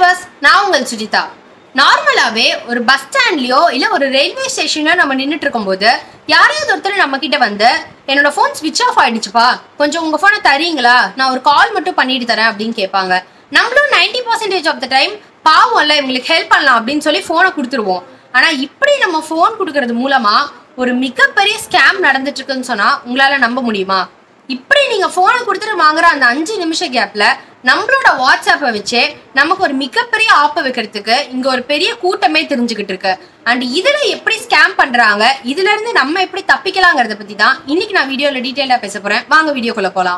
viewers நான் உங்கள் சுஜிதா நார்மலாவே ஒரு பஸ் ஸ்டாண்ட்லயோ இல்ல ஒரு ரயில்வே ஸ்டேஷன்லயோ நம்ம நின்றுட்டு இருக்கும்போது யாரையாவது ஒருத்தர் நம்ம கிட்ட வந்து என்னோட ஃபோன் ஸ்விட்ச் ஆஃப் ஆயிடுச்சுப்பா கொஞ்சம் உங்க போனை தரீங்களா நான் ஒரு கால் மட்டும் பண்ணிட்டு தரேன் அப்படின்னு கேட்பாங்க நம்மளும் ninety percentage of the time பாவம்ல இவங்களுக்கு ஹெல்ப் பண்ணலாம் அப்படின்னு சொல்லி போனை கொடுத்துருவோம் ஆனா இப்படி நம்ம ஃபோன் கொடுக்கறது மூலமா ஒரு மிகப்பெரிய ஸ்கேம் நடந்துட்டு இருக்குன்னு சொன்னா உங்களால நம்ப முடியுமா இப்படி நீங்க போனை கொடுத்துட்டு வாங்குற அந்த அஞ்சு நிமிஷ கேப்ல நம்மளோட வாட்ஸ்அப்பை வச்சே நமக்கு ஒரு மிகப்பெரிய ஆப்பை வைக்கிறதுக்கு இங்க ஒரு பெரிய கூட்டமே தெரிஞ்சுக்கிட்டு இருக்கு அண்ட் இதுல எப்படி ஸ்கேம் பண்றாங்க இதுல இருந்து நம்ம எப்படி தப்பிக்கலாங்கிறத பத்தி தான் இன்னைக்கு நான் வீடியோல டீடைலா பேச போறேன் வாங்க வீடியோக்குள்ள போலாம்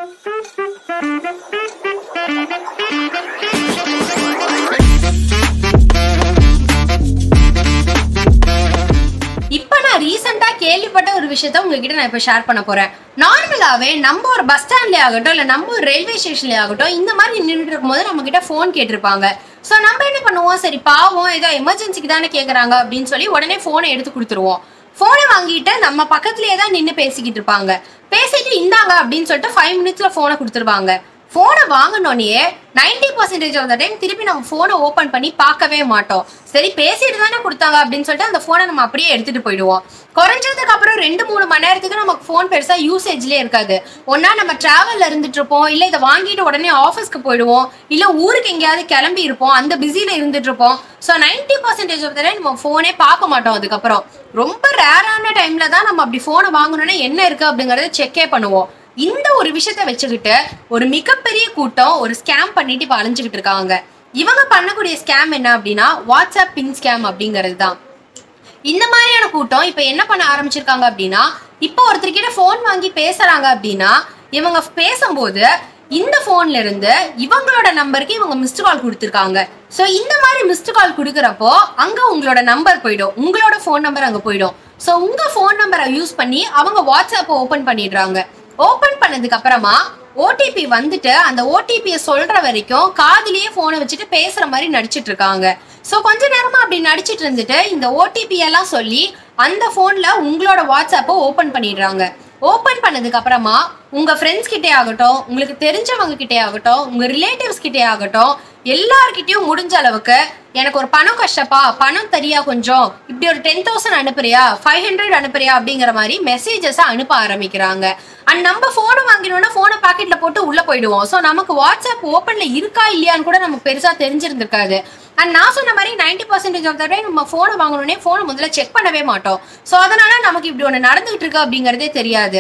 இப்போ நான் ரீசெண்டா கேள்விப்பட்ட ஒரு விஷயத்த உங்ககிட்ட நான் இப்போ ஷேர் பண்ண போறேன் நார்மலாவே நம்ம ஒரு பஸ் ஸ்டாண்ட்ல ஆகட்டும் இல்ல நம்ம ஒரு ரயில்வே ஸ்டேஷன்ல ஆகட்டும் இந்த மாதிரி நின்றுட்டு இருக்கும்போது நம்ம கிட்ட ஃபோன் கேட்டிருப்பாங்க ஸோ நம்ம என்ன பண்ணுவோம் சரி பாவம் ஏதோ எமர்ஜென்சிக்கு தானே கேக்குறாங்க அப்படின்னு சொல்லி உடனே ஃபோனை எடுத்து கொடுத்துருவோம் ஃபோனை வாங்கிட்டு நம்ம பக்கத்துலயே தான் நின்று பேசிக்கிட்டு இருப்பாங்க பேசிட்டு இந்தாங்க அப்படின்னு சொல்லிட்டு ஃபைவ் மினிட்ஸ்ல ஃபோனை கொடுத்துருவாங்க ஃபோனை வாங்கினோடனே ninety percentage of the time திருப்பி நம்ம ஃபோனை ஓப்பன் பண்ணி பார்க்கவே மாட்டோம் சரி பேசிட்டு தானே கொடுத்தாங்க அப்படின்னு சொல்லிட்டு அந்த ஃபோனை நம்ம அப்படியே எடுத்துட்டு போயிடுவோம் குறைஞ்சதுக்கு அப்புறம் ரெண்டு மூணு மணி நேரத்துக்கு நமக்கு ஃபோன் பெருசா யூசேஜ்லேயே இருக்காது ஒன்னா நம்ம டிராவல்ல இருந்துட்டு இருப்போம் இல்ல இதை வாங்கிட்டு உடனே ஆஃபீஸ்க்கு போயிடுவோம் இல்ல ஊருக்கு எங்கேயாவது கிளம்பி இருப்போம் அந்த பிஸில இருந்துட்டு இருப்போம் so ninety percentage of the time நம்ம ஃபோனே பார்க்க மாட்டோம் அதுக்கப்புறம் ரொம்ப ரேரான டைம்ல தான் நம்ம அப்படி ஃபோனை வாங்கணும்னா என்ன இருக்கு அப்படிங்கறத செக்கே பண்ணுவோம் இந்த ஒரு விஷயத்த வச்சுக்கிட்டு ஒரு மிகப்பெரிய கூட்டம் ஒரு ஸ்கேம் பண்ணிட்டு இப்ப அலைஞ்சுக்கிட்டு இருக்காங்க இவங்க பண்ணக்கூடிய ஸ்கேம் என்ன அப்படின்னா வாட்ஸ்அப் பின் ஸ்கேம் அப்படிங்கிறது தான் இந்த மாதிரியான கூட்டம் இப்ப என்ன பண்ண ஆரம்பிச்சிருக்காங்க அப்படின்னா இப்போ ஒருத்தர்கிட்ட ஃபோன் வாங்கி பேசுறாங்க அப்படின்னா இவங்க பேசும்போது இந்த போன்ல இருந்து இவங்களோட நம்பருக்கு இவங்க மிஸ்டு கால் கொடுத்துருக்காங்க ஸோ இந்த மாதிரி மிஸ்டு கால் கொடுக்குறப்போ அங்க உங்களோட நம்பர் போயிடும் உங்களோட ஃபோன் நம்பர் அங்க போயிடும் ஸோ உங்க ஃபோன் நம்பரை யூஸ் பண்ணி அவங்க வாட்ஸ்அப்பை ஓபன் பண்ணிடுறாங்க ஓபன் பண்ணதுக்கு அப்புறமா ஓடிபி வந்துட்டு அந்த ஓடிபியை சொல்ற வரைக்கும் காதுலயே போனை வச்சுட்டு பேசுற மாதிரி நடிச்சிட்டு இருக்காங்க சோ கொஞ்ச நேரமா அப்படி நடிச்சிட்டு இருந்துட்டு இந்த ஓடிபி எல்லாம் சொல்லி அந்த போன்ல உங்களோட வாட்ஸ்அப்பை ஓபன் பண்ணிடுறாங்க ஓபன் பண்ணதுக்கு அப்புறமா உங்க ஃப்ரெண்ட்ஸ் கிட்டே ஆகட்டும் உங்களுக்கு தெரிஞ்சவங்க கிட்டே ஆகட்டும் உங்க ரிலேட்டிவ்ஸ் கிட்டே ஆகட்டும் எல்லார்கிட்டயும் முடிஞ்ச அளவுக்கு எனக்கு ஒரு பணம் கஷ்டப்பா பணம் தரியா கொஞ்சம் இப்படி ஒரு டென் தௌசண்ட் அனுப்புறியா ஃபைவ் ஹண்ட்ரட் அனுப்புறியா அப்படிங்கிற மாதிரி மெசேஜஸ் அனுப்ப ஆரம்பிக்கிறாங்க அண்ட் நம்ம போனை வாங்கினோம்னா போனை பாக்கெட்ல போட்டு உள்ள போயிடுவோம் ஸோ நமக்கு வாட்ஸ்அப் ஓப்பன்ல இருக்கா இல்லையான்னு கூட நமக்கு பெருசா தெரிஞ்சிருந்திருக்காது அண்ட் நான் சொன்ன மாதிரி ninety percentage of the time நம்ம ஃபோனை வாங்கணுன்னே ஃபோனை முதல்ல செக் பண்ணவே மாட்டோம் ஸோ அதனால நமக்கு இப்படி ஒன்று நடந்துகிட்டு இருக்கு அப்படிங்கிறதே தெரியாது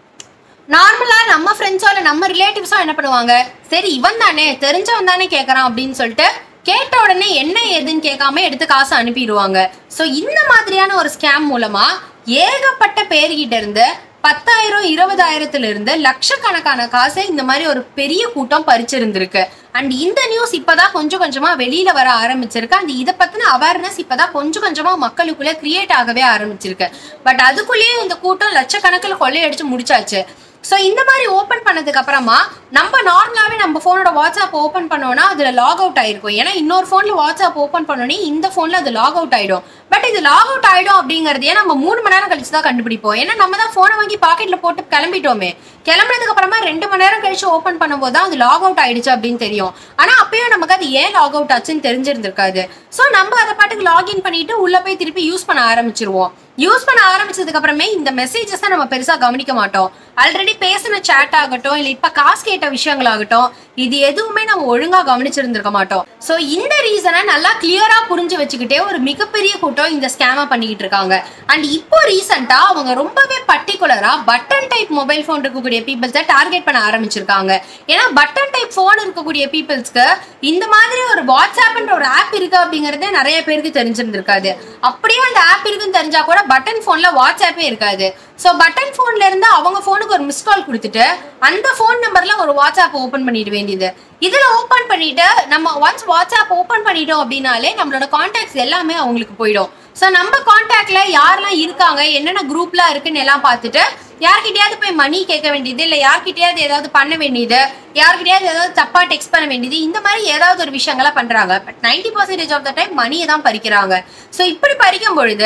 நார்மலா நம்ம ஃப்ரெண்ட்ஸோ இல்ல நம்ம ரிலேட்டிவ்ஸோ என்ன பண்ணுவாங்க சரி இவன் தானே தெரிஞ்சவன் தானே கேட்கறான் அப்படின்னு சொல்லிட்டு கேட்ட உடனே என்ன ஏதுன்னு கேட்காம எடுத்து காசு அனுப்பிடுவாங்க ஸோ இந்த மாதிரியான ஒரு ஸ்கேம் மூலமா ஏகப்பட்ட பேர்கிட்ட இருந்து பத்தாயிரம் இருபதாயிரத்துல இருந்து லட்சக்கணக்கான காசை இந்த மாதிரி ஒரு பெரிய கூட்டம் பறிச்சிருந்திருக்கு அண்ட் இந்த நியூஸ் இப்பதான் கொஞ்சம் கொஞ்சமா வெளியில வர ஆரம்பிச்சிருக்கு அண்ட் இதை பத்தின அவேர்னஸ் இப்பதான் கொஞ்சம் கொஞ்சமா மக்களுக்குள்ள கிரியேட் ஆகவே ஆரம்பிச்சிருக்கு பட் அதுக்குள்ளேயே இந்த கூட்டம் லட்சக்கணக்கில் கொள்ளையடிச்சு முடிச்சாச்சு ஸோ இந்த மாதிரி ஓப்பன் பண்ணதுக்கு அப்புறமா நம்ம நார்மலாகவே நம்ம ஃபோனோட வாட்ஸ்அப் ஓப்பன் பண்ணோம்னா அதில் லாக் அவுட் ஆயிருக்கும் ஏன்னா இன்னொரு ஃபோனில் வாட்ஸ்அப் ஓப்பன் பண்ணோன்னே இந்த ஃபோனில் அது லாக் அவுட் ஆயிடும் பட் இது லாக் அவுட் ஆயிடும் அப்படிங்கிறதையே நம்ம மூணு மணி நேரம் கழிச்சு தான் கண்டுபிடிப்போம் ஏன்னா நம்ம தான் ஃபோனை வாங்கி பாக்கெட்டில் போட்டு கிளம்பிட்டோமே கிளம்புனதுக்கு அப்புறமா ரெண்டு மணி நேரம் கழிச்சு ஓப்பன் பண்ணும்போது தான் அது லாக் அவுட் ஆயிடுச்சு அப்படின்னு தெரியும் ஆனால் அப்பயும் நமக்கு அது ஏன் லாக் அவுட் ஆச்சுன்னு தெரிஞ்சிருந்திருக்காது ஸோ நம்ம அதை பாட்டுக்கு லாகின் பண்ணிட்டு உள்ள போய் திருப்பி யூஸ் பண்ண ஆரம்பிச்சிருவோம் யூஸ் பண்ண ஆரம்பிச்சதுக்கு அப்புறமே இந்த மெசேஜஸ் நம்ம பெருசா கவனிக்க மாட்டோம் ஆல்ரெடி பேசின சேட் ஆகட்டும் இல்ல இப்ப காசு கேட்ட விஷயங்கள் ஆகட்டும் இது எதுவுமே நம்ம ஒழுங்கா கவனிச்சிருந்திருக்க மாட்டோம் சோ இந்த ரீசனை நல்லா கிளியரா புரிஞ்சு வச்சுக்கிட்டே ஒரு மிகப்பெரிய கூட்டம் இந்த ஸ்கேம பண்ணிக்கிட்டு இருக்காங்க அண்ட் இப்போ ரீசெண்டா அவங்க ரொம்பவே பர்டிகுலரா பட்டன் டைப் மொபைல் ஃபோன் இருக்கக்கூடிய பீப்புள்ஸை டார்கெட் பண்ண ஆரம்பிச்சிருக்காங்க ஏன்னா பட்டன் டைப் ஃபோன் இருக்கக்கூடிய பீப்புள்ஸ்க்கு இந்த மாதிரி ஒரு வாட்ஸ்அப்ன்ற ஒரு ஆப் இருக்கு அப்படிங்கறதே நிறைய பேருக்கு தெரிஞ்சிருந்திருக்காது அப்படியே அந்த ஆப் இருக்குன்னு தெரிஞ்சா கூட பட்டன் ஃபோன்ல வாட்ஸ்அப்பே இருக்காது ஸோ பட்டன் ஃபோன்ல இருந்து அவங்க ஃபோனுக்கு ஒரு மிஸ் கால் கொடுத்துட்டு அந்த ஃபோன் நம்பர்ல ஒரு வாட்ஸ்அப் ஓப்பன் பண்ணிட வேண்டியது இதுல ஓப்பன் பண்ணிட்டு நம்ம ஒன்ஸ் வாட்ஸ்அப் ஓப்பன் பண்ணிட்டோம் அப்படின்னாலே நம்மளோட கான்டாக்ட்ஸ் எல்லாமே அவங்களுக்கு போயிடும் ஸோ நம்ம கான்டாக்ட்ல யாரெல்லாம் இருக்காங்க என்னென்ன குரூப்லாம் இருக்குன்னு எல்லாம் பார்த்துட்டு யார்கிட்டயாவது போய் மணி கேட்க வேண்டியது இல்லை யார்கிட்டயாவது ஏதாவது பண்ண வேண்டியது யார்கிட்டயாவது ஏதாவது தப்பா டெக்ஸ்ட் பண்ண வேண்டியது இந்த மாதிரி ஏதாவது ஒரு விஷயங்களா பண்றாங்க but ninety percentage of the time மணியை தான் பறிக்கிறாங்க ஸோ இப்படி பறிக்கும் பொழுது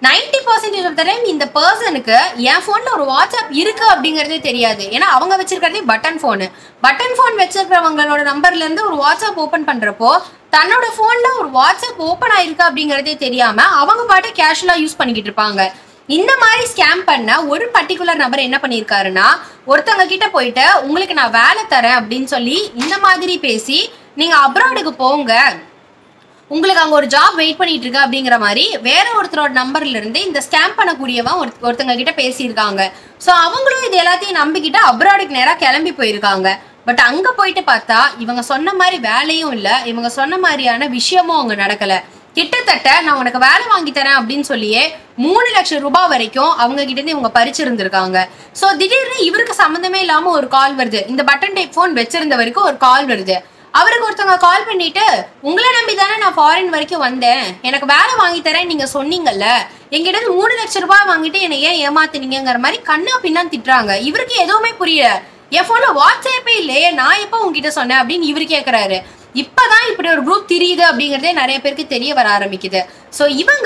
ninety percentage of the time இந்த பர்சனுக்கு என் ஃபோன்ல ஒரு வாட்ஸ்அப் இருக்கு அப்படிங்கறதே தெரியாது ஏன்னா அவங்க வச்சிருக்கிறதே பட்டன் ஃபோனு பட்டன் ஃபோன் வச்சிருக்கிறவங்களோட நம்பர்ல இருந்து ஒரு வாட்ஸ்அப் ஓபன் பண்றப்போ தன்னோட ஃபோன்ல ஒரு வாட்ஸ்அப் ஓபன் ஆயிருக்கு அப்படிங்கறதே தெரியாம அவங்க பாட்டு கேஷுவலா யூஸ் பண்ணிக்கிட்டு இருப்பாங்க இந்த மாதிரி ஸ்கேம் பண்ண ஒரு பர்டிகுலர் நபர் என்ன பண்ணியிருக்காருன்னா ஒருத்தவங்க கிட்ட போயிட்டு உங்களுக்கு நான் வேலை தரேன் அப்படின்னு சொல்லி இந்த மாதிரி பேசி நீங்க அப்ராடுக்கு போங்க உங்களுக்கு அங்க ஒரு ஜாப் வெயிட் பண்ணிட்டு இருக்கு அப்படிங்கிற மாதிரி வேற ஒருத்தரோட நம்பர்ல இருந்து இந்த ஸ்கேம் பண்ணக்கூடியவன் ஒரு ஒருத்தங்க கிட்ட பேசியிருக்காங்க ஸோ அவங்களும் இது எல்லாத்தையும் நம்பிக்கிட்டு அப்ராடுக்கு நேரா கிளம்பி போயிருக்காங்க பட் அங்க போயிட்டு பார்த்தா இவங்க சொன்ன மாதிரி வேலையும் இல்ல இவங்க சொன்ன மாதிரியான விஷயமும் அங்க நடக்கல கிட்டத்தட்ட நான் உனக்கு வேலை வாங்கி தரேன் அப்படின்னு சொல்லியே மூணு லட்சம் ரூபாய் வரைக்கும் அவங்க கிட்ட இருந்து இவங்க பறிச்சிருந்திருக்காங்க சோ திடீர்னு இவருக்கு சம்மந்தமே இல்லாம ஒரு கால் வருது இந்த பட்டன் டைப் ஃபோன் வச்சிருந்தவருக்கு ஒரு கால் வருது அவருக்கு ஒருத்தவங்க கால் பண்ணிட்டு உங்களை நம்பி தானே நான் ஃபாரின் வரைக்கும் வந்தேன் எனக்கு வேலை வாங்கி தரேன் நீங்க சொன்னீங்கல்ல எங்கிட்ட இருந்து மூணு லட்சம் ரூபாய் வாங்கிட்டு என்னை ஏன் ஏமாத்துனீங்கிற மாதிரி கண்ணா பின்னான்னு திட்டுறாங்க இவருக்கு எதுவுமே புரியல என் போன்ல வாட்ஸ்அப்பே இல்லையே நான் எப்போ உங்ககிட்ட சொன்னேன் அப்படின்னு இவர் கேக்குறாரு இப்பதான் இப்படி ஒரு குரூப் தெரியுது அப்படிங்கறதே நிறைய பேருக்கு தெரிய வர ஆரம்பிக்குது சோ இவங்க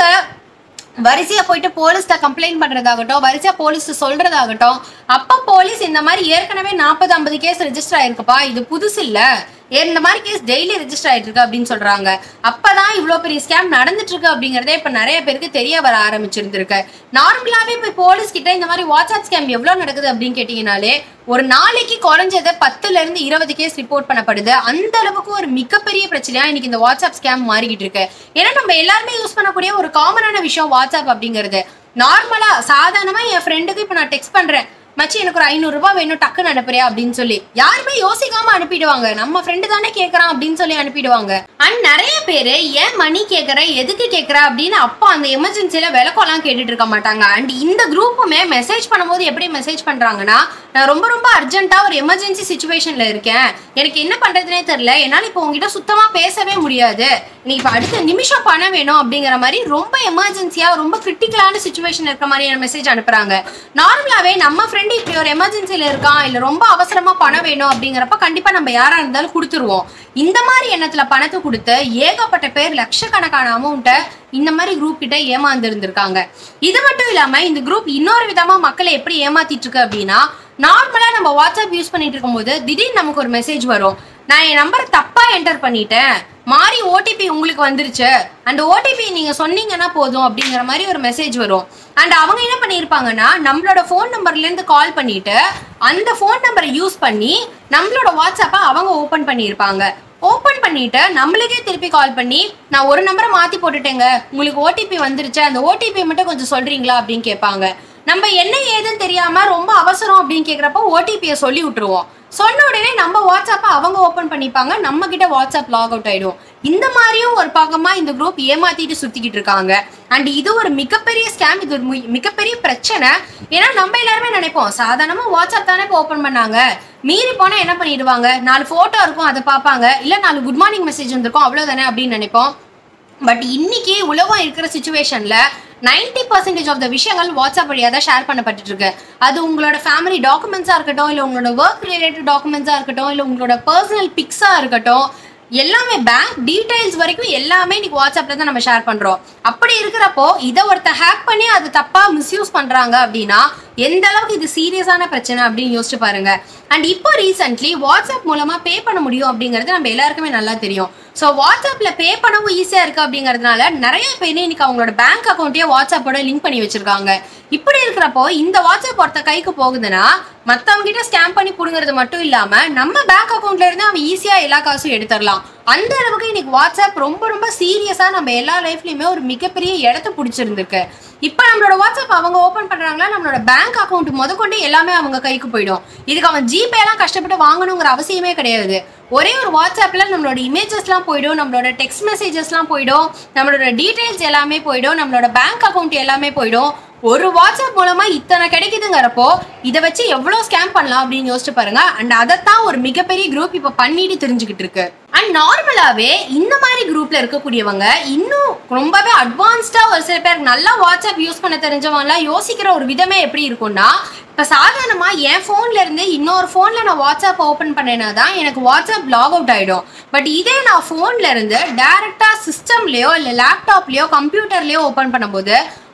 வரிசையா போயிட்டு போலீஸ்ட கம்ப்ளைண்ட் பண்றதாகட்டும் வரிசையா போலீஸ் சொல்றதாகட்டும் அப்ப போலீஸ் இந்த மாதிரி ஏற்கனவே நாற்பது ஐம்பது கேஸ் ரெஜிஸ்டர் ஆயிருக்குப்பா இது புதுசு இல்ல ஏ- இந்த மாதிரி கேஸ் டெய்லி ரெஜிஸ்டர் ஆயிட்டு இருக்கு அப்படின்னு சொல்றாங்க அப்பதான் இவ்வளவு பெரிய ஸ்கேம் நடந்துட்டு இருக்கு அப்படிங்கறதே இப்ப நிறைய பேருக்கு தெரிய வர ஆரம்பிச்சிருந்திருக்கு நார்மலாவே இப்ப போலீஸ் கிட்ட இந்த மாதிரி வாட்ஸ்அப் ஸ்கேம் எவ்வளவு நடக்குது அப்படின்னு கேட்டீங்கனாலே ஒரு நாளைக்கு குறைஞ்சது பத்துல இருந்து இருபது கேஸ் ரிப்போர்ட் பண்ணப்படுது அந்த அளவுக்கு ஒரு மிகப்பெரிய பிரச்சனையா இன்னைக்கு இந்த வாட்ஸ்அப் ஸ்கேம் மாறிக்கிட்டு இருக்கு ஏன்னா நம்ம எல்லாருமே யூஸ் பண்ணக்கூடிய ஒரு காமனான விஷயம் வாட்ஸ்அப் அப்படிங்கிறது நார்மலா சாதாரணமா என் ஃப்ரெண்டுக்கு இப்ப நான் டெக்ஸ்ட் பண்றேன் மச்சி எனக்கு ஒரு ஐநூறு ரூபாய் வேணும் டக்குன்னு அனுப்புறியா அப்படின்னு சொல்லி யாருமே யோசிக்காம அனுப்பிடுவாங்க நம்ம ஃப்ரெண்டு தானே கேக்குறான் அப்படின்னு சொல்லி அனுப்பிடுவாங்க அண்ட் நிறைய பேரு ஏன் மணி கேக்குற எதுக்கு கேக்குற அப்படின்னு அப்போ அந்த எமர்ஜென்சில விளக்கம்லாம் கேட்டுட்டு இருக்க மாட்டாங்க அண்ட் இந்த குரூப்புமே மெசேஜ் பண்ணும்போது எப்படி மெசேஜ் பண்றாங்கன்னா நான் ரொம்ப ரொம்ப அர்ஜென்ட்டா ஒரு எமர்ஜென்சி சுச்சுவேஷன்ல இருக்கேன் எனக்கு என்ன பண்றதுனே தெரியல என்னால இப்போ உங்ககிட்ட சுத்தமா பேசவே முடியாது நீ இப்போ அடுத்த நிமிஷம் பணம் வேணும் அப்படிங்கிற மாதிரி ரொம்ப எமர்ஜென்சியா ரொம்ப கிரிட்டிக்கலான சுச்சுவேஷன் இருக்க மாதிரியான மெசேஜ் அனுப்புறாங்க நார்மலாவே நம்ம ஃப்ரெண்டு இப்படி ஒரு எமர்ஜென்சில இருக்கான் இல்ல ரொம்ப அவசரமா பணம் வேணும் அப்படிங்கிறப்ப கண்டிப்பா நம்ம யாரா இருந்தாலும் கொடுத்துருவோம் இந்த மாதிரி எண்ணத்துல பணத்தை கொடுத்து ஏகப்பட்ட பேர் லட்சக்கணக்கான அமௌண்ட்டை இந்த மாதிரி குரூப் கிட்ட ஏமாந்து இருந்திருக்காங்க இது மட்டும் இல்லாம இந்த குரூப் இன்னொரு விதமா மக்களை எப்படி ஏமாத்திட்டு இருக்கு அப்படின்னா நார்மலா நம்ம வாட்ஸ்அப் யூஸ் பண்ணிட்டு இருக்கும்போது திடீர்னு நமக்கு ஒரு மெசேஜ் வரும் நான் என் நம்பரை தப்பா என்டர் பண்ணிட்டேன் மாறி ஓடிபி உங்களுக்கு வந்துருச்சு அந்த ஓடிபி நீங்க சொன்னீங்கன்னா போதும் அப்படிங்கிற மாதிரி ஒரு மெசேஜ் வரும் அண்ட் அவங்க என்ன பண்ணியிருப்பாங்கன்னா நம்மளோட ஃபோன் நம்பர்ல இருந்து கால் பண்ணிட்டு அந்த ஃபோன் நம்பரை யூஸ் பண்ணி நம்மளோட வாட்ஸ்அப்பை அவங்க ஓபன் பண்ணியிருப்பாங்க ஓபன் பண்ணிட்டு நம்மளுக்கே திருப்பி கால் பண்ணி நான் ஒரு நம்பரை மாத்தி போட்டுட்டேங்க உங்களுக்கு ஓடிபி வந்துருச்சு அந்த ஓடிபி மட்டும் கொஞ்சம் சொல்றீங்களா அப்படின்னு கேட்பாங்க நம்ம என்ன ஏதுன்னு தெரியாம ரொம்ப அவசரம் அப்படின்னு கேக்குறப்ப ஓடிபியை சொல்லி விட்டுருவோம் சொன்ன உடனே நம்ம வாட்ஸ்அப்பை அவங்க ஓபன் பண்ணிப்பாங்க நம்ம கிட்ட வாட்ஸ்அப் லாக் அவுட் ஆயிடும் இந்த மாதிரியும் ஒரு பக்கமா இந்த குரூப் ஏமாத்திட்டு சுத்திக்கிட்டு இருக்காங்க அண்ட் இது ஒரு மிகப்பெரிய ஸ்கேம் இது ஒரு மி- மிகப்பெரிய பிரச்சனை ஏன்னா நம்ம எல்லாருமே நினைப்போம் சாதாரணமா வாட்ஸ்அப் தானே இப்போ ஓபன் பண்ணாங்க மீறி போனா என்ன பண்ணிடுவாங்க நாலு போட்டோ இருக்கும் அதை பார்ப்பாங்க இல்ல நாலு குட் மார்னிங் மெசேஜ் வந்திருக்கும் அவ்வளவுதானே அப்படின்னு நினைப்போம் பட் இன்னைக்கு உலகம் இருக்கிற சுச்சுவேஷன்ல 90% பர்சன்டேஜ் ஆஃப் த விஷயங்கள் வாட்ஸ்அப் வழியாக தான் ஷேர் பண்ணப்பட்டுட்டு இருக்கு அது உங்களோட ஃபேமிலி டாக்குமெண்ட்ஸாக இருக்கட்டும் இல்லை உங்களோட ஒர்க் ரிலேட்டட் டாக்குமெண்ட்ஸாக இருக்கட்டும் இல்லை உங்களோட பர்சனல் பிக்ஸாக இருக்கட்டும் எல்லாமே பேங்க் டீடைல்ஸ் வரைக்கும் எல்லாமே இன்னைக்கு வாட்ஸ்அப்ல தான் நம்ம ஷேர் பண்றோம் அப்படி இருக்கிறப்போ இதை ஒருத்த ஹேக் பண்ணி அது தப்பா மிஸ்யூஸ் பண்றாங்க அப்படின்னா எந்த அளவுக்கு இது சீரியஸான பிரச்சனை அப்படின்னு யோசிச்சு பாருங்க அண்ட் இப்போ ரீசென்ட்லி வாட்ஸ்அப் மூலமா பே பண்ண முடியும் அப்படிங்கிறது நம்ம எல்லாருக்குமே நல்லா தெரியும் ஸோ வாட்ஸ்அப்ல பே பண்ணவும் ஈஸியா இருக்கு அப்படிங்கறதுனால நிறைய பேர் இன்னைக்கு அவங்களோட பேங்க் அக்கௌண்ட்டையே வாட்ஸ்அப்போட லிங்க் பண்ணி வச்சிருக்காங்க இப்படி இருக்கிறப்போ இந்த வாட்ஸ்அப் ஒருத்த கைக்கு போகுதுன்னா மத்தவங்க கிட்ட ஸ்கேம் பண்ணி புடுங்கிறது மட்டும் இல்லாம நம்ம பேங்க் அக்கௌண்ட்ல இருந்து அவன் ஈஸியா எல்லா காசும் எடுத்துடலாம் அந்த அளவுக்கு இன்னைக்கு வாட்ஸ்அப் ரொம்ப ரொம்ப சீரியஸா நம்ம எல்லா லைஃப்லயுமே ஒரு மிகப்பெரிய இடத்த பிடிச்சிருந்திருக்கு இப்போ நம்மளோட வாட்ஸ்அப் அவங்க ஓபன் பண்றாங்களா நம்மளோட பேங்க் அக்கௌண்ட் முதற்கொண்டு எல்லாமே அவங்க கைக்கு போயிடும் இதுக்கு அவன் ஜிபே எல்லாம் கஷ்டப்பட்டு வாங்கணுங்கிற அவசியமே கிடையாது ஒரே ஒரு வாட்ஸ்அப்ல நம்மளோட இமேஜஸ்லாம் போயிடும் நம்மளோட டெக்ஸ்ட் மெசேஜஸ்லாம் போயிடும் நம்மளோட டீடைல்ஸ் எல்லாமே போயிடும் நம்மளோட பேங்க் அக்கௌண்ட் எல்லாமே போயிடும் ஒரு வாட்ஸ்அப் மூலமா இத்தனை கிடைக்குதுங்கிறப்போ இதை வச்சு எவ்வளவு ஸ்கேம் பண்ணலாம் அப்படின்னு யோசிச்சு பாருங்க அண்ட் அதைத்தான் ஒரு மிகப்பெரிய குரூப் இப்ப பண்ணிட்டு தெரிஞ்சுக்கிட்டு இருக்கு அண்ட் நார்மலாவே இந்த மாதிரி குரூப்ல இருக்கக்கூடியவங்க இன்னும் ரொம்பவே அட்வான்ஸ்டா ஒரு சில பேர் நல்லா வாட்ஸ்அப் யூஸ் பண்ண தெரிஞ்சவங்கலாம் யோசிக்கிற ஒரு விதமே எப்படி இருக்கும்னா இப்ப சாதாரணமா என் போன்ல இருந்து இன்னொரு போன்ல நான் வாட்ஸ்அப் ஓபன் பண்ணேன்னா தான் எனக்கு வாட்ஸ்அப் லாக் அவுட் ஆயிடும் பட் இதே நான் போன்ல இருந்து டைரக்டா சிஸ்டம்லயோ இல்ல லேப்டாப்லயோ கம்ப்யூட்டர்லயோ ஓபன் பண்ணும்போது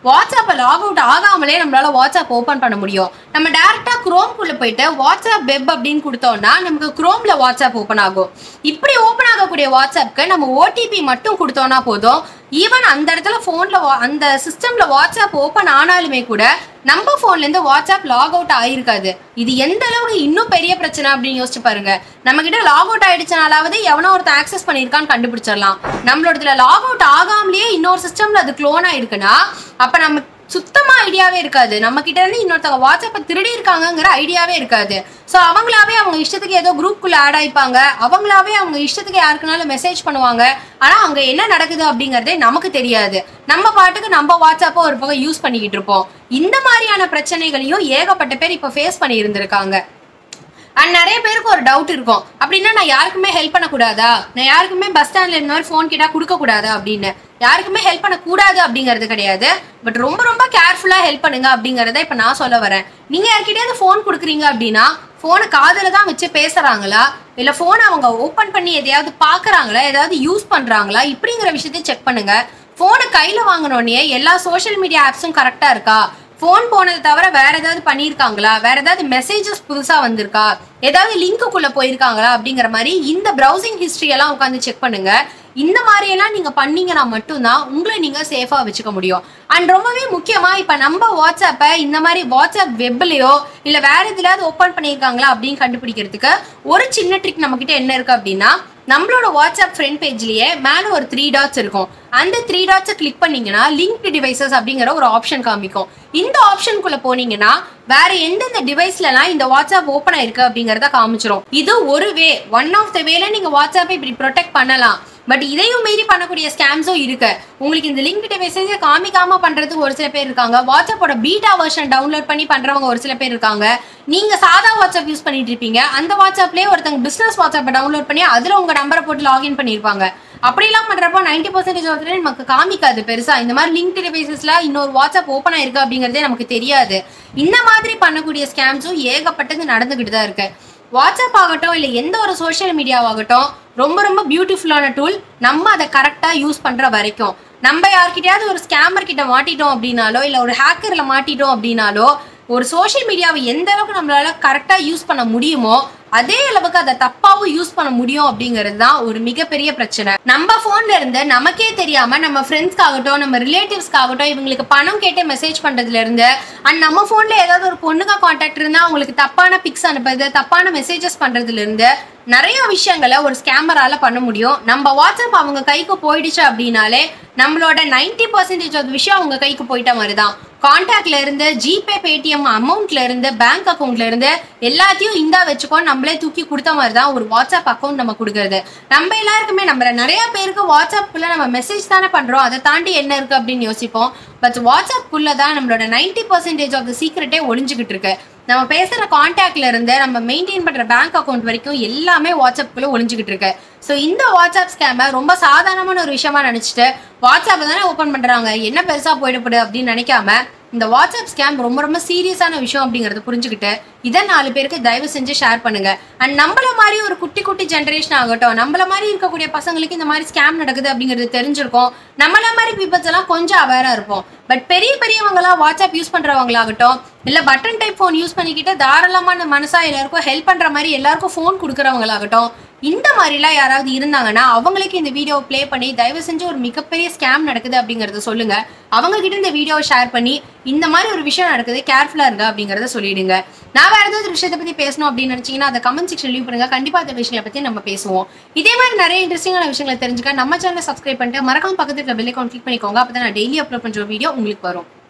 வாட்ஸ்அப்பை லாக் அவுட் ஆகாமலே நம்மளால வாட்ஸ்அப் ஓப்பன் பண்ண முடியும் நம்ம டேரக்டா குரோம்குள்ள போயிட்டு வாட்ஸ்அப் வெப் அப்படின்னு கொடுத்தோம்னா நமக்கு குரோம்ல வாட்ஸ்அப் ஓப்பன் ஆகும் இப்படி ஓப்பன் ஆகக்கூடிய வாட்ஸ்அப்க்கு நம்ம ஓடிபி மட்டும் கொடுத்தோம்னா போதும் ஈவன் அந்த இடத்துல ஃபோனில் அந்த சிஸ்டமில் வாட்ஸ்அப் ஓப்பன் ஆனாலுமே கூட நம்ம ஃபோன்லேருந்து வாட்ஸ்அப் லாக் அவுட் ஆயிருக்காது இது எந்த அளவுக்கு இன்னும் பெரிய பிரச்சனை அப்படின்னு யோசிச்சு பாருங்க நம்ம கிட்ட லாக் அவுட் ஆயிடுச்சனாலாவது எவனோ ஒருத்தன் ஆக்சஸ் பண்ணியிருக்கான்னு கண்டுபிடிச்சிடலாம் நம்மளோடதுல லாக் அவுட் ஆகாமலேயே இன்னொரு சிஸ்டம்ல அது க்ளோன் ஆயிருக்குன்னா அப்ப நம்ம சுத்தமா ஐடியாவே இருக்காது நம்ம கிட்ட இருந்து இன்னொருத்தவங்க வாட்ஸ்அப்பை திருடி இருக்காங்கங்கிற ஐடியாவே இருக்காது ஸோ அவங்களாவே அவங்க இஷ்டத்துக்கு ஏதோ குரூப்குள்ள ஆட் ஆயிப்பாங்க அவங்களாவே அவங்க இஷ்டத்துக்கு யாருக்குனாலும் மெசேஜ் பண்ணுவாங்க ஆனா அங்க என்ன நடக்குது அப்படிங்கறதே நமக்கு தெரியாது நம்ம பாட்டுக்கு நம்ம வாட்ஸ்அப்பை ஒரு பக்கம் யூஸ் பண்ணிக்கிட்டு இருப்போம் இந்த மாதிரியான பிரச்சனைகளையும் ஏகப்பட்ட பேர் இப்போ ஃபேஸ் பண்ணி இருந்திருக்காங்க அண்ட் நிறைய பேருக்கு ஒரு டவுட் இருக்கும் அப்படின்னா நான் யாருக்குமே ஹெல்ப் பண்ணக்கூடாதா நான் யாருக்குமே பஸ் ஸ்டாண்ட்ல இந்த மாதிரி ஃபோன் கேட்டா கொடுக்க கூடாதா அப்படின்னு யாருக்குமே ஹெல்ப் பண்ணக்கூடாது அப்படிங்கிறது கிடையாது பட் ரொம்ப ரொம்ப கேர்ஃபுல்லா ஹெல்ப் பண்ணுங்க அப்படிங்கறத இப்ப நான் சொல்ல வரேன் நீங்க யார்கிட்டயாவது ஃபோன் கொடுக்குறீங்க அப்படின்னா ஃபோனை காதுல தான் வச்சு பேசுறாங்களா இல்ல ஃபோனை அவங்க ஓப்பன் பண்ணி எதையாவது பாக்குறாங்களா ஏதாவது யூஸ் பண்றாங்களா இப்படிங்கிற விஷயத்தை செக் பண்ணுங்க ஃபோனை கையில வாங்கினோடனே எல்லா சோஷியல் மீடியா ஆப்ஸும் கரெக்டா இருக்கா ஃபோன் போனதை தவிர வேற ஏதாவது பண்ணியிருக்காங்களா வேற ஏதாவது மெசேஜஸ் புதுசா வந்திருக்கா ஏதாவது லிங்க்குள்ள போயிருக்காங்களா அப்படிங்கிற மாதிரி இந்த ப்ரௌசிங் ஹிஸ்டரி எல்லாம் உட்காந்து செக் பண்ணுங்க இந்த மாதிரி எல்லாம் நீங்க பண்ணீங்கன்னா மட்டும்தான் உங்களை நீங்க சேஃபா வச்சுக்க முடியும் அண்ட் ரொம்பவே முக்கியமா இப்ப நம்ம வாட்ஸ்அப்பை இந்த மாதிரி வாட்ஸ்அப் வெப்லயோ இல்ல வேற எதுலயாவது ஓப்பன் பண்ணியிருக்காங்களா அப்படின்னு கண்டுபிடிக்கிறதுக்கு ஒரு சின்ன ட்ரிக் நம்ம கிட்ட என்ன இருக்கு அப்படின்னா நம்மளோட வாட்ஸ்அப் ஃப்ரண்ட் பேஜ்லயே மேல ஒரு த்ரீ டாட்ஸ் இருக்கும் அந்த த்ரீ டாட்ஸை கிளிக் பண்ணீங்கன்னா லிங்க் டிவைசஸ் அப்படிங்கிற ஒரு ஆப்ஷன் காமிக்கும் இந்த ஆப்ஷனுக்குள்ள போனீங்கன்னா வேற எந்தெந்த டிவைஸ்லலாம் இந்த வாட்ஸ்அப் ஓப்பன் ஆயிருக்கு அப்படிங்கறத காமிச்சிரும் இது ஒரு வே ஒன் ஆஃப் த வேல நீங்க வாட்ஸ்அப்பை இப்படி ப்ரொடெக்ட் பண்ணலாம் பட் இதையும் மீறி பண்ணக்கூடிய ஸ்கேம்ஸும் இருக்கு உங்களுக்கு இந்த லிங்க் டிவைஸை காமிக்காம பண்றதுக்கு ஒரு சில பேர் இருக்காங்க வாட்ஸ்அப்போட பீட்டா வெர்ஷன் டவுன்லோட் பண்ணி பண்றவங்க ஒரு சில பேர் இருக்காங்க நீங்க சாதா வாட்ஸ்அப் யூஸ் பண்ணிட்டு இருப்பீங்க அந்த வாட்ஸ்அப்லயே ஒருத்தங்க பிசினஸ் வாட்ஸ்அப்பை டவுன்லோட் பண்ணி அதுல உங்க நம்பரை போட்டு லாகின் பண்ணிருப்பாங்க அப்படிலாம் பண்றப்போ நைன்டி பர்சன்டேஜ் ஆஃப் நமக்கு காமிக்காது பெருசா இந்த மாதிரி லிங்க் டிவைசஸ்ல இன்னொரு வாட்ஸ்அப் ஓப்பன் ஆயிருக்கு அப்படிங்கறதே நமக்கு தெரியாது இந்த மாதிரி பண்ணக்கூடிய ஸ்கேம்ஸும் ஏகப்பட்டது நடந்துகிட்டு தான் இருக்கு வாட்ஸ்அப் ஆகட்டும் இல்லை எந்த ஒரு சோஷியல் மீடியாவாகட்டும் ரொம்ப ரொம்ப பியூட்டிஃபுல்லான டூல் நம்ம அதை கரெக்டாக யூஸ் பண்ணுற வரைக்கும் நம்ம யார்கிட்டயாவது ஒரு ஸ்கேமர் கிட்ட மாட்டிட்டோம் அப்படின்னாலோ இல்லை ஒரு ஹேக்கரில் மாட்டிட்டோம் அப்படின்னாலோ ஒரு சோஷியல் மீடியாவை எந்த அளவுக்கு நம்மளால கரெக்டாக யூஸ் பண்ண முடியுமோ அதே அளவுக்கு அதை தப்பாவும் யூஸ் பண்ண முடியும் அப்படிங்கிறது தான் ஒரு மிகப்பெரிய பிரச்சனை நம்ம போன்ல இருந்து நமக்கே தெரியாம நம்ம ஃப்ரெண்ட்ஸ்க்காகட்டும் நம்ம ரிலேட்டிவ்ஸ்க்காகட்டும் இவங்களுக்கு பணம் கேட்டு மெசேஜ் பண்றதுல இருந்து அண்ட் நம்ம போன்ல ஏதாவது ஒரு பொண்ணுங்க கான்டாக்ட் இருந்தா அவங்களுக்கு தப்பான பிக்ஸ் அனுப்புறது தப்பான மெசேஜஸ் பண்றதுல இருந்து நிறைய விஷயங்களை ஒரு ஸ்கேமரால பண்ண முடியும் நம்ம வாட்ஸ்அப் அவங்க கைக்கு போயிடுச்சு அப்படின்னாலே நம்மளோட நைன்டி பர்சன்டேஜ் ஆஃப் விஷயம் அவங்க கைக்கு போயிட்ட மாதிரி தான் கான்டாக்ட்ல இருந்து ஜிபே பேடிஎம் அமௌண்ட்ல இருந்து பேங்க் அக்கௌண்ட்ல இருந்து எல்லாத்தையும் இந்தா வச்சுக்கோ நம்மளே தூக்கி கொடுத்த மாதிரி தான் ஒரு வாட்ஸ்அப் அக்கௌண்ட் நம்ம கொடுக்கறது நம்ம எல்லாருக்குமே நம்ம நிறைய பேருக்கு வாட்ஸ்அப்ல நம்ம மெசேஜ் தானே பண்றோம் அதை தாண்டி என்ன இருக்கு அப்படின்னு யோசிப்போம் பட் வாட்ஸ்அப்புக்குள்ள தான் நம்மளோட நைன்டி பர்சன்டேஜ் ஆஃப் த சீக்ரெட்டே ஒளிஞ்சுக்கிட்டு இருக்கு நம்ம பேசுற கான்டாக்ட்ல இருந்து நம்ம மெயின்டைன் பண்ற பேங்க் அக்கௌண்ட் வரைக்கும் எல்லாமே வாட்ஸ்அப்புக்குள்ள ஒளிஞ்சுக்கிட்டு இருக்கு ஸோ இந்த வாட்ஸ்அப் ஸ்கேமை ரொம்ப சாதாரணமான ஒரு விஷயமா நினைச்சிட்டு வாட்ஸ்அப் தானே ஓப்பன் பண்றாங்க என்ன பெருசா போயிடப்படுது அப்படின்னு நினைக்காம இந்த வாட்ஸ்அப் ஸ்கேம் ரொம்ப ரொம்ப சீரியஸான விஷயம் அப்படிங்கறத புரிஞ்சுக்கிட்டு இதை நாலு பேருக்கு தயவு செஞ்சு ஷேர் பண்ணுங்க அண்ட் நம்மள மாதிரி ஒரு குட்டி குட்டி ஜென்ரேஷன் ஆகட்டும் நம்மள மாதிரி இருக்கக்கூடிய பசங்களுக்கு இந்த மாதிரி ஸ்கேம் நடக்குது அப்படிங்கிறது தெரிஞ்சிருக்கும் நம்மள மாதிரி பீப்பிள்ஸ் எல்லாம் கொஞ்சம் அவேரா இருப்போம் பட் பெரிய பெரியவங்களா வாட்ஸ்அப் யூஸ் பண்றவங்களாகட்டும் இல்ல பட்டன் டைப் ஃபோன் யூஸ் பண்ணிக்கிட்டு தாராளமான மனசா எல்லாருக்கும் ஹெல்ப் பண்ற மாதிரி எல்லாருக்கும் ஃபோன் கொடுக்குறவங்களாகட்டும் இந்த மாதிரிலாம் யாராவது இருந்தாங்கன்னா அவங்களுக்கு இந்த வீடியோவை ப்ளே பண்ணி தயவு செஞ்சு ஒரு மிகப்பெரிய ஸ்கேம் நடக்குது அப்படிங்கறத சொல்லுங்க அவங்க கிட்ட இந்த வீடியோவை ஷேர் பண்ணி இந்த மாதிரி ஒரு விஷயம் நடக்குது கேர்ஃபுல்லா இருங்க அப்படிங்கறத சொல்லிடுங்க நான் வேற ஏதாவது ஒரு விஷயத்தை பத்தி பேசணும் அப்படின்னு நினைச்சீங்கன்னா அதை கமெண்ட் செக்ஷன் லீவ் பண்ணுங்க கண்டிப்பா அந்த விஷயங்களை பத்தி நம்ம பேசுவோம் இதே மாதிரி நிறைய இன்ட்ரெஸ்டிங்கான விஷயங்களை தெரிஞ்சுக்க நம்ம சேனலை சப்ஸ்கிரைப் பண்ணிட்டு மறக்காம பக்கத்துல பெல் ஐக்கான் கிளிக் பண்ணிக்கோங்க அப்பதான் நான் டெய்லி அப்லோட் பண்ற வீடியோ உங்களுக்கு வரும்